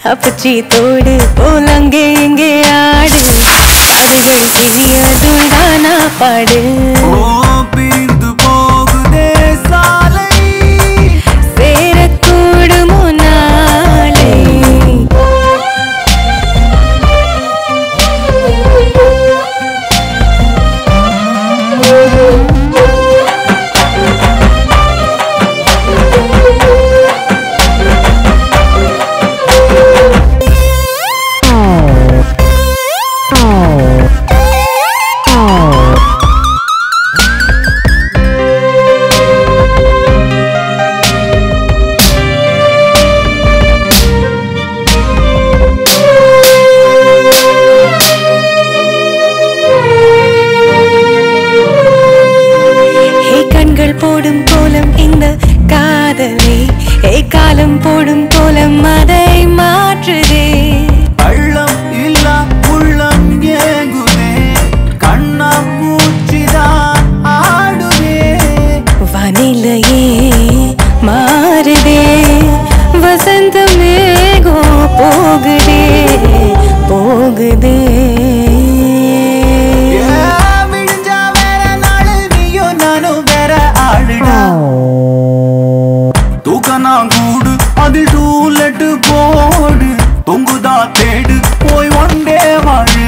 அப்பச்சி தோடு போல் அங்கே இங்கே ஆடு காதுகள் கிழியதுண்டானா பாடு ஓ பிரிந்து போகுதே சாலை சேரக்கூடுமோ நாளை ஹே கண்கள் போடும் கோலம் இந்த காதலே ஹே காலம் போடும் கோலம் அதை மாற்றுதே பள்ளம் இல்ல உள்ளம் ஏங்குதே கண்ணா பூச்சிதான் ஆடுதே வானிலையே மாறுதே வசந்தமேகோ போகுதே போகுதே ஏன் விடிஞ்சா வேற நாளு நீயும் நானும் வேற ஆளுடா தூக்கனாங்கூடு அதில் டூலெட்டு போடு தொங்குதா தேடு போய் ஒன்றே வாழு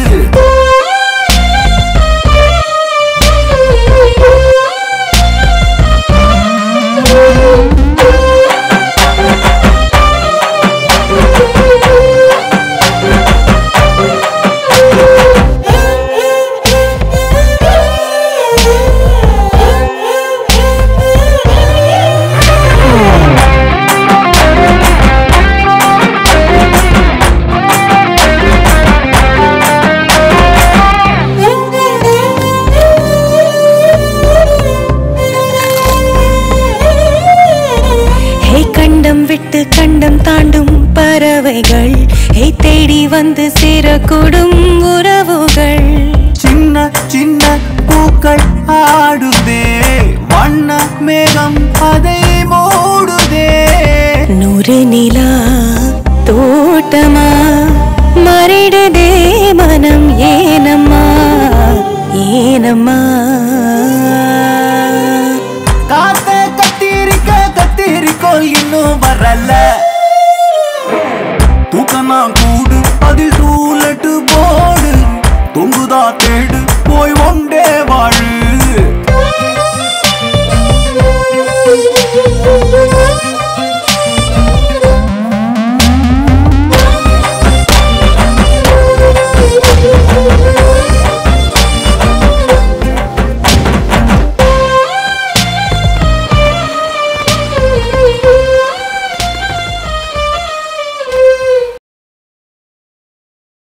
ஹே கண்டம் விட்டு கண்டம் தாண்டும் பறவைகள் ஹே தேடி வந்து சேரக்கூடும் உறவுகள் சின்ன சின்ன பூக்கள் ஆடுதே வண்ண மேகம் அதை மூடுதே நூறு நிலா தோட்டமா மறிடுதே மனம் ஏனம்மா ஏனம்மா காத்த கத்திரிக்க கத்திரிக்கோள் இன்னும் வரல தூக்கனா கூடு அதில் டூலெட்டு போடு தொங்குதா